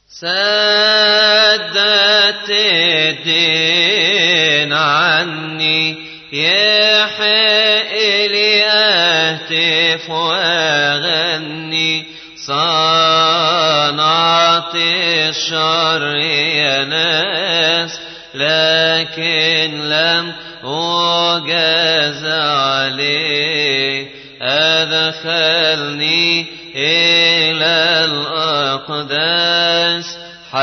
سددت الدين عني يحق لي أهتف وأغني صنعت الشر يا ناس لكن لم أجاز عليه أدخلني إلى الأقداس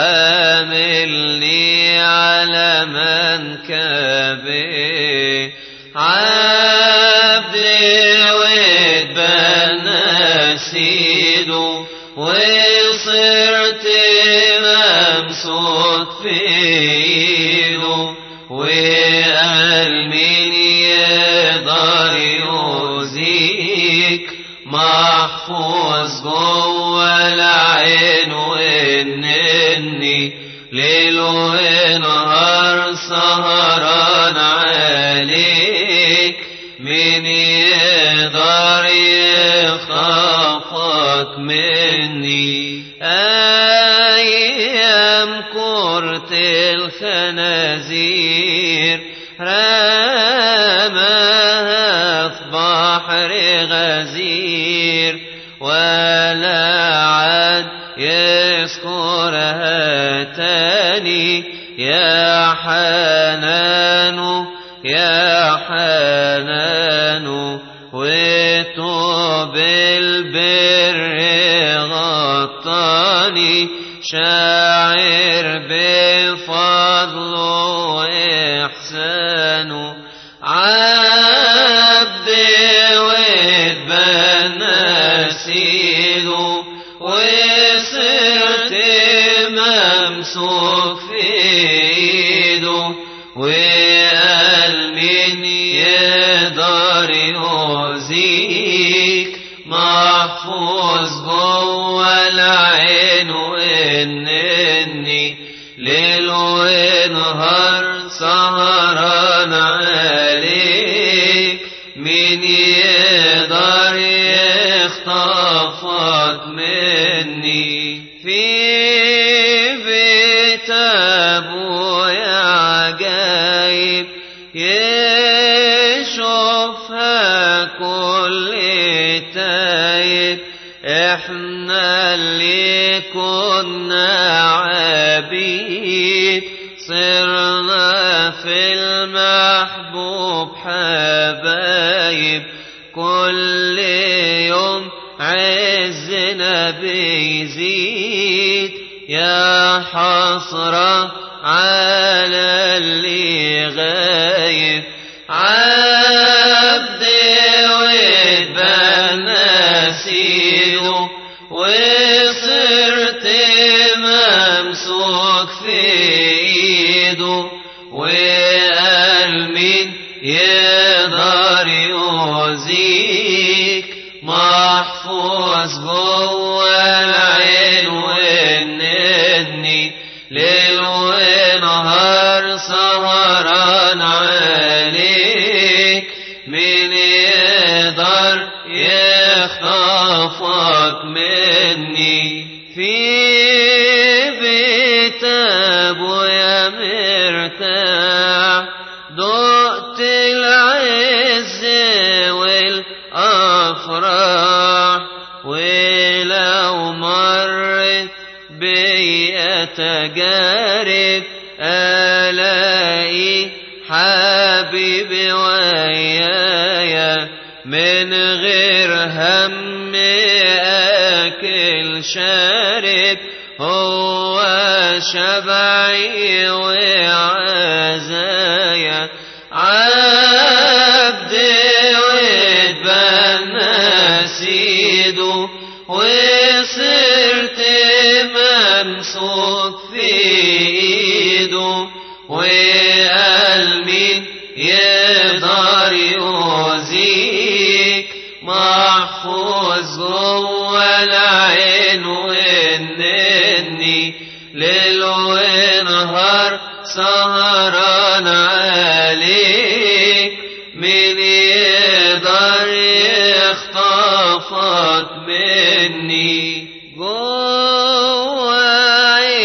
حاملني على منكبه عبدي واتبنى سيده وصرت ممسوك في ايده وقال مين يقدر يؤذيك محفوظ جوه العين وانني ليل ونهار سهران عليك مين يقدر يخافك مني ايام كرة الخنازير رماها في بحر غزير ولا عاد يذكرها تاني يا حنان يا حنان وتوب البر غطاني شاعر بفضله وإحسانه عبدي واتبنى سيده وصرت ممسوك في ايده وقال مين يقدر يؤذيك محفوظ جوه العين وانني ليل ونهار سهران عليك مين يقدر يخطفك مني في بيت ابويا عجايب يشوفها كل تايب احنا اللي كنا عبيد صرنا في المحبوب حبايب كل يوم عزنا بيزيد يا حسرة على اللي غايب عبدي واتبنى سيده وصرت ممسوك في ايده وقال مين يقدر يؤذيك محفوظ جوه العين وانني ليل ونهار سهران عليك مين يقدر يخطفك مني في بيت ابويا مرتاح دقت العز والافراح ولو مرت بيا تجارب الاقي حبيبي ويايا من غير هم اكل شارب هو شبعي وعزايا عبدي واتبنى سيده وصرت ممسوك في ايده وقال مين يقدر يؤذيك محفوظ جوه العين وانني ليل ونهار سهران عليك مين يقدر يخطفك مني جوه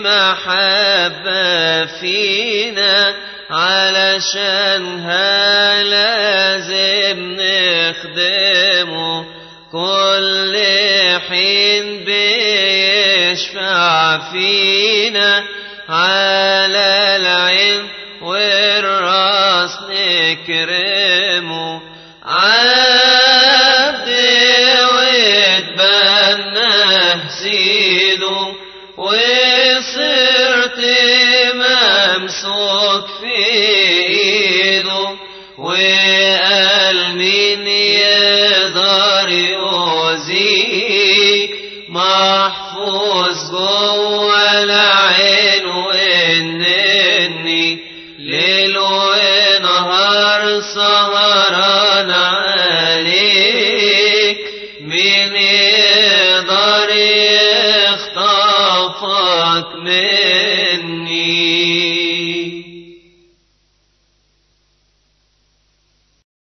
المحبة فينا علشانها لازم نخدمه كل حين بيشفع فينا على العين والراس نكرمه عبد واتبناه سيده وصرت ممسوك في ايده وقال مين يقدر يؤذيك محفوظ جوه العين وانني ليل ونهار سهران عليك مين يقدر يخطفك مني